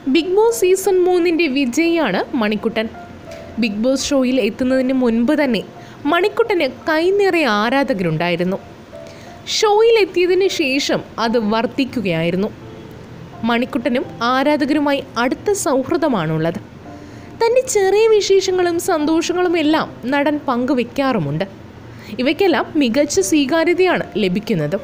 big boss season മൂന്നിൻ്റെ വിജയിയാണ് Manikuttan big boss ഷോയിൽ എത്തുന്നതിന് മുൻപ് തന്നെ മണിക്കുട്ടന് കൈനിറയെ ആരാധകരുണ്ടായിരുന്നു ഷോയിൽ എത്തിയതിന് ശേഷം അത് വർദ്ധിക്കുകയായിരുന്നു മണിക്കുട്ടനും ആരാധകരുമായി അടുത്ത സൗഹൃദമാണുള്ളത് തൻ്റെ ചെറിയ വിശേഷങ്ങളും സന്തോഷങ്ങളും എല്ലാം നടൻ പങ്കുവെക്കാറുമുണ്ട് ഇവയ്ക്കെല്ലാം മികച്ച സ്വീകാര്യതയാണ് ലഭിക്കുന്നത്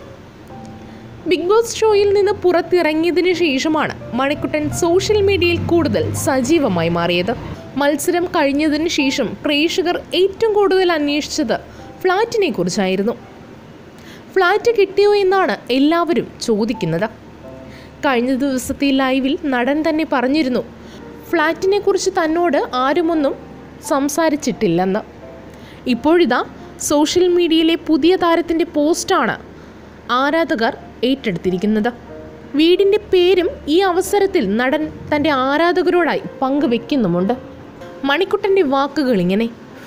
ബിഗ് ബോസ് ഷോയിൽ നിന്ന് പുറത്തിറങ്ങിയതിനു ശേഷമാണ് മണിക്കുട്ടൻ സോഷ്യൽ മീഡിയയിൽ കൂടുതൽ സജീവമായി മാറിയത് മത്സരം കഴിഞ്ഞതിന് ശേഷം പ്രേക്ഷകർ ഏറ്റവും കൂടുതൽ അന്വേഷിച്ചത് ഫ്ലാറ്റിനെ കുറിച്ചായിരുന്നു ഫ്ലാറ്റ് കിട്ടിയോ എന്നാണ് എല്ലാവരും ചോദിക്കുന്നത് കഴിഞ്ഞ ദിവസത്തെ ലൈവിൽ നടൻ തന്നെ പറഞ്ഞിരുന്നു ഫ്ലാറ്റിനെ കുറിച്ച് തന്നോട് ആരുമൊന്നും സംസാരിച്ചിട്ടില്ലെന്ന് ഇപ്പോഴിതാ സോഷ്യൽ മീഡിയയിലെ പുതിയ താരത്തിൻ്റെ പോസ്റ്റാണ് ആരാധകർ ഏറ്റെടുത്തിരിക്കുന്നത് വീടിൻ്റെ പേരും ഈ അവസരത്തിൽ നടൻ തൻ്റെ ആരാധകരോടായി പങ്കുവെക്കുന്നുമുണ്ട് മണിക്കുട്ടൻ്റെ വാക്കുകൾ ഇങ്ങനെ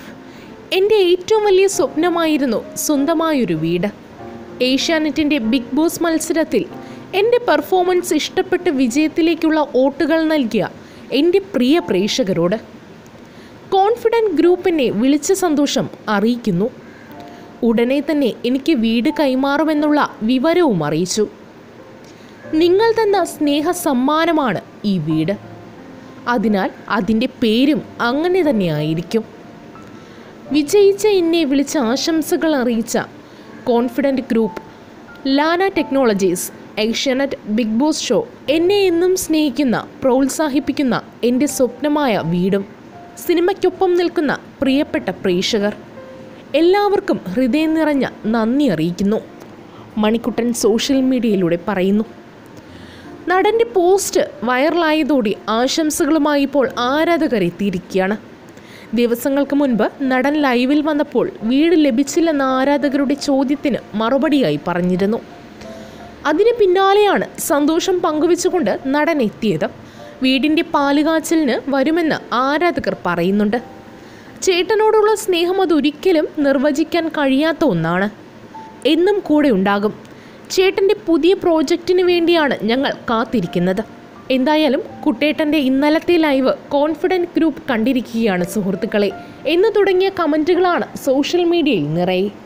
എൻ്റെ ഏറ്റവും വലിയ സ്വപ്നമായിരുന്നു സ്വന്തമായൊരു വീട് ഏഷ്യാനെറ്റിൻ്റെ ബിഗ് ബോസ് മത്സരത്തിൽ എൻ്റെ പെർഫോമൻസ് ഇഷ്ടപ്പെട്ട് വിജയത്തിലേക്കുള്ള വോട്ടുകൾ നൽകിയ എൻ്റെ പ്രിയ പ്രേക്ഷകരോട് കോൺഫിഡൻറ്റ് ഗ്രൂപ്പിനെ വിളിച്ച സന്തോഷം അറിയിക്കുന്നു ഉടനെ തന്നെ എനിക്ക് വീട് കൈമാറുമെന്നുള്ള വിവരവും അറിയിച്ചു നിങ്ങൾ തന്ന സ്നേഹ സമ്മാനമാണ് ഈ വീട് അതിനാൽ അതിൻ്റെ പേരും അങ്ങനെ തന്നെ ആയിരിക്കും വിജയിച്ച എന്നെ വിളിച്ച ആശംസകൾ അറിയിച്ച confident group Lana technologies Asianet Big Boss show എന്നെ എന്നും സ്നേഹിക്കുന്ന പ്രോത്സാഹിപ്പിക്കുന്ന എൻ്റെ സ്വപ്നമായ വീടും സിനിമയ്ക്കൊപ്പം നിൽക്കുന്ന പ്രിയപ്പെട്ട പ്രേക്ഷകർ എല്ലാവർക്കും ഹൃദയം നിറഞ്ഞ നന്ദി അറിയിക്കുന്നു മണിക്കുട്ടൻ സോഷ്യൽ മീഡിയയിലൂടെ പറയുന്നു നടൻ്റെ പോസ്റ്റ് വൈറലായതോടെ ആശംസകളുമായി ഇപ്പോൾ ആരാധകർ എത്തിയിരിക്കുകയാണ് ദിവസങ്ങൾക്ക് മുൻപ് നടൻ ലൈവിൽ വന്നപ്പോൾ വീട് ലഭിച്ചില്ലെന്ന ആരാധകരുടെ ചോദ്യത്തിന് മറുപടിയായി പറഞ്ഞിരുന്നു അതിന് പിന്നാലെയാണ് സന്തോഷം പങ്കുവെച്ചുകൊണ്ട് നടൻ എത്തിയത് വീടിൻ്റെ പാലുകാച്ചലിന് വരുമെന്ന് ആരാധകർ പറയുന്നുണ്ട് ചേട്ടനോടുള്ള സ്നേഹം അതൊരിക്കലും നിർവചിക്കാൻ കഴിയാത്ത ഒന്നാണ് എന്നും കൂടെ ഉണ്ടാകും ചേട്ടൻ്റെ പുതിയ പ്രോജക്റ്റിന് വേണ്ടിയാണ് ഞങ്ങൾ കാത്തിരിക്കുന്നത് എന്തായാലും കുട്ടേട്ടൻ്റെ ഇന്നലത്തെ ലൈവ് കോൺഫിഡൻറ്റ് ഗ്രൂപ്പ് കണ്ടിരിക്കുകയാണ് സുഹൃത്തുക്കളെ എന്ന് തുടങ്ങിയ കമൻറ്റുകളാണ് സോഷ്യൽ മീഡിയയിൽ നിറയെ